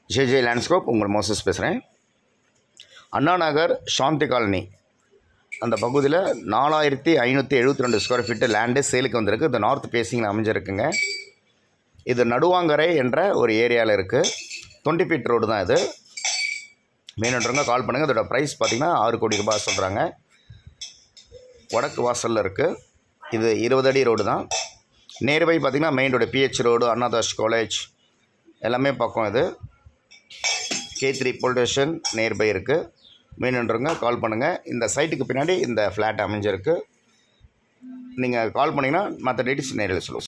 JJ landscape உங்கள் Moses பேசுகிறேன் அண்ணா நகர் சாந்தி colony அந்த பகுதியில் நாலாயிரத்தி ஐநூற்றி எழுபத்தி ரெண்டு ஸ்கொயர் ஃபீட்டு லேண்டு சேலுக்கு வந்திருக்கு இது நார்த் பேசிங்கில் அமைஞ்சிருக்குங்க இது நடுவாங்கரை என்ற ஒரு ஏரியாவில் இருக்குது டுவெண்ட்டி ஃபீட் ரோடு தான் இது மீனன்றவங்க கால் பண்ணுங்கள் இதோட ப்ரைஸ் பார்த்திங்கன்னா ஆறு கோடி ரூபாய் சொல்கிறாங்க வடக்கு வாசலில் இருக்குது இது இருபது அடி ரோடு தான் நேர்பை பார்த்திங்கன்னா main road PH road Annadas college எல்லாமே பக்கம் இது K three police station nearby இருக்குது வேணுன்றவங்க கால் பண்ணுங்கள் இந்த சைட்டுக்கு பின்னாடி இந்த ஃப்ளாட் அமைஞ்சிருக்கு நீங்கள் கால் பண்ணிங்கன்னா மற்ற டீட்டெயில்ஸ் நேரில் சொல்லுவோம்